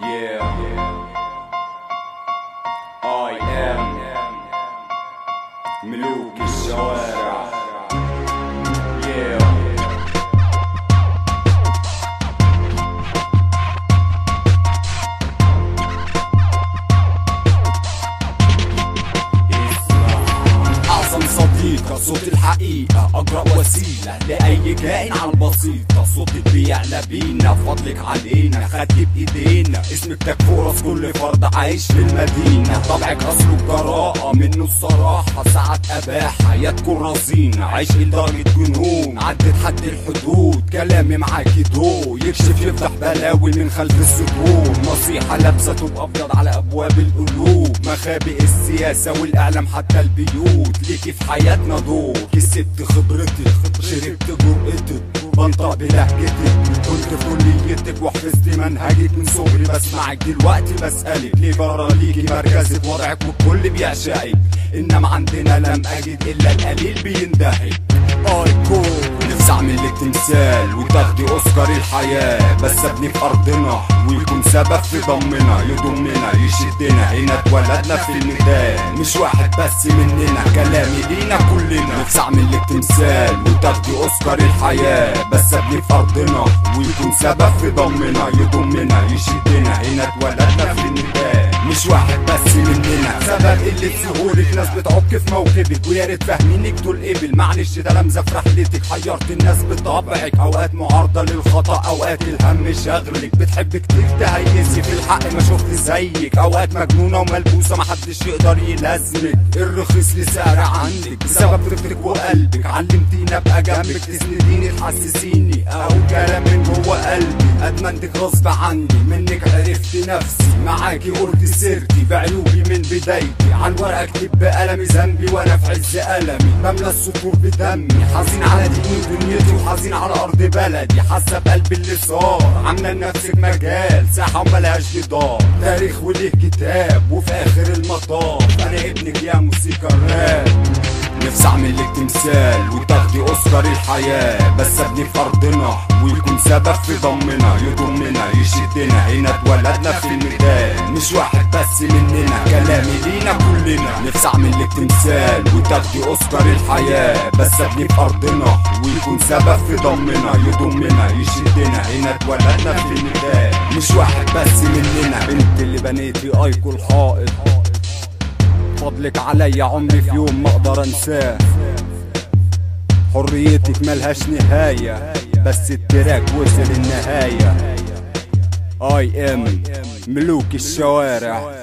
Yeah. I am ملوك الشوارع. Yeah. أعظم صديقة صوت الحقيقة أجرأ وسيلة لأي كائن على البسيطة صوتك بيعلى بينا فضلك علينا خدي بإيدينا اسمك تك فرص كل فرد عايش في المدينة طبعك أصله الجراءة منه الصراحة ساعة أباحة يا تكون رزينة عيش لدرجة جنون عدت حد الحدود كلامي معاكي ضوء يكشف يفتح بلاوي من خلف السطور نصيحة لابسة تبقى أبيض على أبواب القلوب مخابئ السياسة والإعلام حتى البيوت ليكي في حياتنا دور كسبت خبرتك شربت جرأتك بنطق بلهجتك كنت في كليتك وحفظت منهجك من صغري بسمعك دلوقتي بسألك ليه برا ليكي مركزك وضعك والكل بيعشقك انما عندنا لم اجد الا القليل بيندهك ايكون نفسي اعمل لك تمثال وتاخدي اوسكار الحياة بس ابني في ارضنا ويكون سبب في ضمنا يضمنا يشدنا هنا اتولدنا في الميدان مش واحد بس مننا كلامي لينا كلنا نفسي اعمل لك تمثال وتاخدي اوسكار الحياة بس ابني في ارضنا ويكون سبب في ضمنا يضمنا يشدنا هنا اتولدنا في الميدان مش واحد بس مننا سبب قلة سهولك ناس بتعك في موكبك ويا ريت فاهمينك دول قبل معلش ده لمزة في رحلتك حيرت الناس بطبعك اوقات معارضة للخطأ اوقات الهم شغلك بتحب كتير تهيسي في الحق ما شفت زيك اوقات مجنونة وملبوسة محدش يقدر يلازمك الرخيص لسعر عندك بسبب طفلك وقلبك علمتيني ابقى جنبك تسنديني تحسسيني او كلام من جوه قلبي ادمنتك غصب عني منك عرفت نفسي معاكي قلت سيرتي بعيوبي من بدايتي عن ورقة اكتب بقلمي ذنبي وانا في عز المي بملى السطور بدمي حزين على ديني دنيتي وحزين على ارض بلدي حاسه بقلبي اللي صار عامله لنفسك مجال ساحه وملهاش جدار تاريخ وليه كتاب وفي اخر المطاف انا ابنك يا موسيقى الراب نفسي اعمل لك تمثال وتاخدي اوسكار الحياة بس ابني في ارضنا ويكون سبب في ضمنا يضمنا يشدنا هنا اتولدنا في الميدان مش واحد بس مننا كلامي لينا كلنا نفسي اعمل لك تمثال وتاخدي اوسكار الحياة بس ابني في ارضنا ويكون سبب في ضمنا يضمنا يشدنا هنا اتولدنا في الميدان مش واحد بس مننا بنت اللي بنيتي ايكو الحائط فضلك عليا عمري في يوم ما اقدر انساه حريتك ملهاش نهاية بس التراك وصل النهاية اي ام ملوك الشوارع